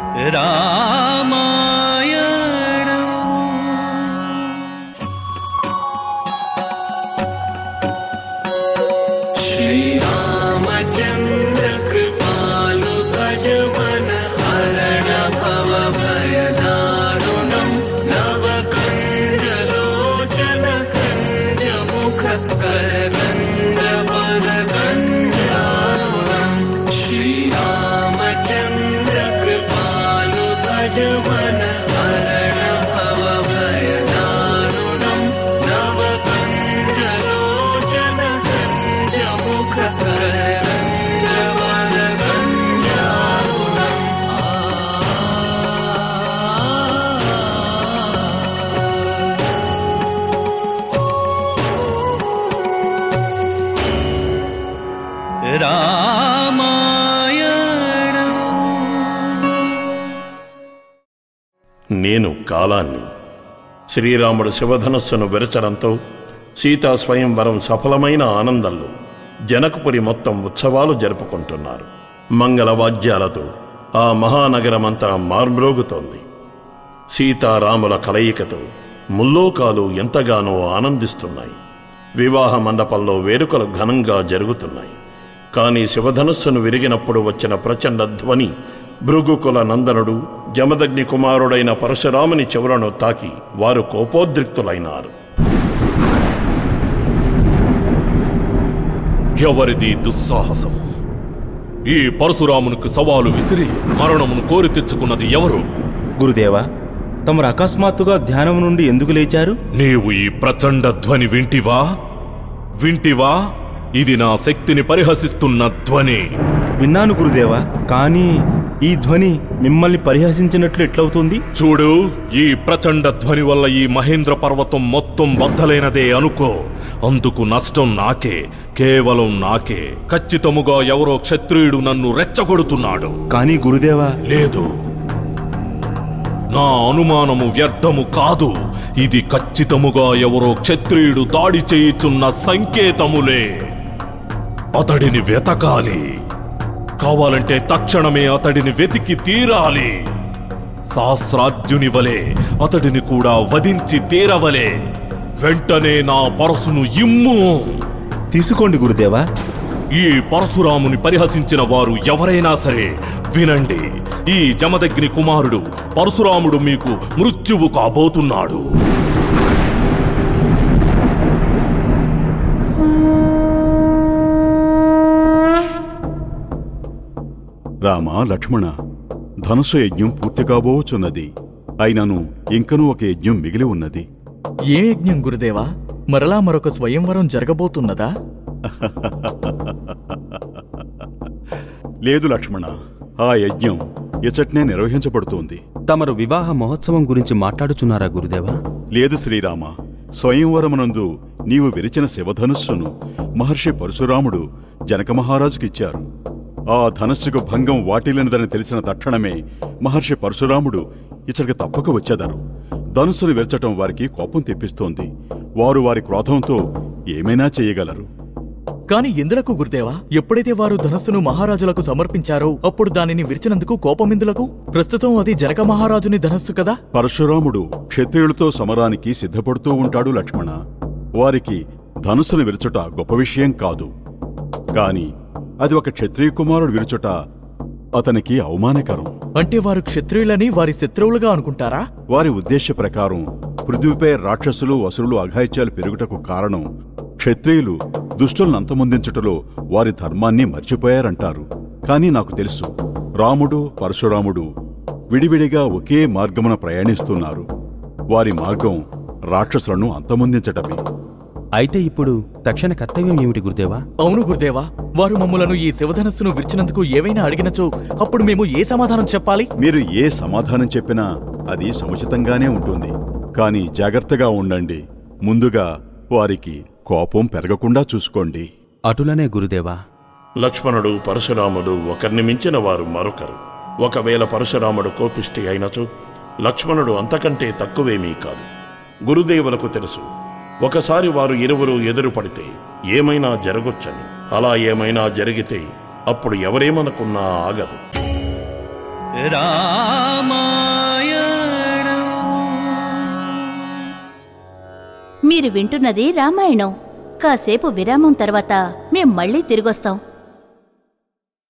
రామాయణం श्रीरामचन्द्र कृपालु भज मन हरण भव भयदारुणम् नवकण्डलोचन कञ्ज मुख करकण्ड वरकण्डारुणम् श्रीरामचन्द्र कृपालु भज मन हरण भव भयदारुणम् नवकण्डलोचन कञ्ज मुख करकण्ड वरकण्डारुणम् రామాయణం నేను కాలాన్ని శ్రీరాముడు శివధనస్సును విరచడంతో సీతా స్వయంవరం సఫలమైన ఆనందంలో జనకపురి మొత్తం ఉత్సవాలు జరుపుకుంటున్నారు మంగళవాద్యాలతో ఆ మహానగరమంతా మార్మ్రోగుతోంది సీతారాముల కలయికతో ముల్లోకాలు ఎంతగానో ఆనందిస్తున్నాయి వివాహ మండపంలో వేడుకలు ఘనంగా జరుగుతున్నాయి కానీ శివధనుస్సును విరిగినప్పుడు వచ్చిన ప్రచండ ధ్వని భృగుకుల నందనుడు జమదగ్ని కుమారుడైన పరశురాముని చెవులను తాకి వారు కోపోద్రిక్తులైనారు ఎవరిది దుస్సాహసము ఈ పరశురామునికి సవాలు విసిరి మరణమును కోరి తెచ్చుకున్నది ఎవరు గురుదేవా తమరు అకస్మాత్తుగా ధ్యానం నుండి ఎందుకు లేచారు నీవు ఈ ప్రచండ ధ్వని వింటివా వింటివా ఇది నా శక్తిని పరిహసిస్తున్న ధ్వని విన్నాను గురుదేవా కానీ ఈ ధ్వని మిమ్మల్ని పరిహసించినట్లు ఎట్లవుతుంది చూడు ఈ ప్రచండ ధ్వని వల్ల ఈ మహేంద్ర పర్వతం మొత్తం బద్దలైనదే అనుకో అందుకు నష్టం నాకే కేవలం నాకే ఖచ్చితముగా ఎవరో క్షత్రియుడు నన్ను రెచ్చగొడుతున్నాడు కానీ గురుదేవా లేదు నా అనుమానము వ్యర్థము కాదు ఇది ఖచ్చితముగా ఎవరో క్షత్రియుడు దాడి చేయుచున్న సంకేతములే అతడిని వెతకాలి కావాలంటే తక్షణమే అతడిని వెతికి తీరాలి శాస్త్రాజ్యుని వలె అతడిని కూడా వధించి తీరవలే వెంటనే నా పరసును ఇమ్ము తీసుకోండి గురుదేవా ఈ పరశురాముని పరిహసించిన వారు ఎవరైనా సరే వినండి ఈ జమదగ్ని కుమారుడు పరశురాముడు మీకు మృత్యువు కాబోతున్నాడు రామ లక్ష్మణ ధనుసు యజ్ఞం పూర్తి కాబోచున్నది అయినను ఇంకనూ ఒక యజ్ఞం మిగిలి ఉన్నది ఏ యజ్ఞం గురుదేవా మరలా మరొక స్వయంవరం జరగబోతున్నదా లేదు లక్ష్మణ ఆ యజ్ఞం ఇచట్నే నిర్వహించబడుతోంది తమరు వివాహ మహోత్సవం గురించి మాట్లాడుచున్నారా గురుదేవా లేదు శ్రీరామ స్వయంవరమునందు నీవు విరిచిన శివధనుస్సును మహర్షి పరశురాముడు జనక మహారాజుకిచ్చారు ఆ ధనుస్సుకు భంగం వాటిల్లినదని తెలిసిన తక్షణమే మహర్షి పరశురాముడు ఇచ్చటికి తప్పక వచ్చేదారు ధనుస్సును విరచటం వారికి కోపం తెప్పిస్తోంది వారు వారి క్రోధంతో ఏమైనా చేయగలరు కాని ఎందులకు గురుదేవా ఎప్పుడైతే వారు ధనస్సును మహారాజులకు సమర్పించారో అప్పుడు దానిని విరిచినందుకు కోపమెందులకు ప్రస్తుతం అది జనక మహారాజుని ధనస్సు కదా పరశురాముడు క్షత్రియులతో సమరానికి సిద్ధపడుతూ ఉంటాడు లక్ష్మణ వారికి ధనుస్సును విరచుట గొప్ప విషయం కాదు కాని అది ఒక క్షత్రియ కుమారుడు విరుచుట అతనికి అవమానకరం అంటే వారు క్షత్రియులని వారి శత్రువులుగా అనుకుంటారా వారి ఉద్దేశ ప్రకారం పృథ్వీపై రాక్షసులు అసురులు అఘాయిత్యాలు పెరుగుటకు కారణం క్షత్రియులు దుష్టులను అంతమొందించుటలో వారి ధర్మాన్ని మర్చిపోయారంటారు కానీ నాకు తెలుసు రాముడు పరశురాముడు విడివిడిగా ఒకే మార్గమున ప్రయాణిస్తున్నారు వారి మార్గం రాక్షసులను అంతమొందించటమే అయితే ఇప్పుడు తక్షణ కర్తవ్యం ఏమిటి గురుదేవా అవును గురుదేవా వారు మమ్ములను ఈ శివధనస్సును విరిచినందుకు ఏవైనా అడిగినచో అప్పుడు మేము ఏ సమాధానం చెప్పాలి మీరు ఏ సమాధానం చెప్పినా అది సముచితంగానే ఉంటుంది కానీ జాగ్రత్తగా ఉండండి ముందుగా వారికి కోపం పెరగకుండా చూసుకోండి అటులనే గురుదేవా లక్ష్మణుడు పరశురాముడు ఒకరిని మించిన వారు మరొకరు ఒకవేళ పరశురాముడు కోపిష్టి అయినచో లక్ష్మణుడు అంతకంటే తక్కువేమీ కాదు గురుదేవులకు తెలుసు ఒకసారి వారు ఇరువురు ఎదురు పడితే ఏమైనా జరగొచ్చని అలా ఏమైనా జరిగితే అప్పుడు ఎవరేమనుకున్నా ఆగదు రామాయణం మీరు వింటున్నది రామాయణం కాసేపు విరామం తర్వాత మేం మళ్ళీ తిరిగొస్తాం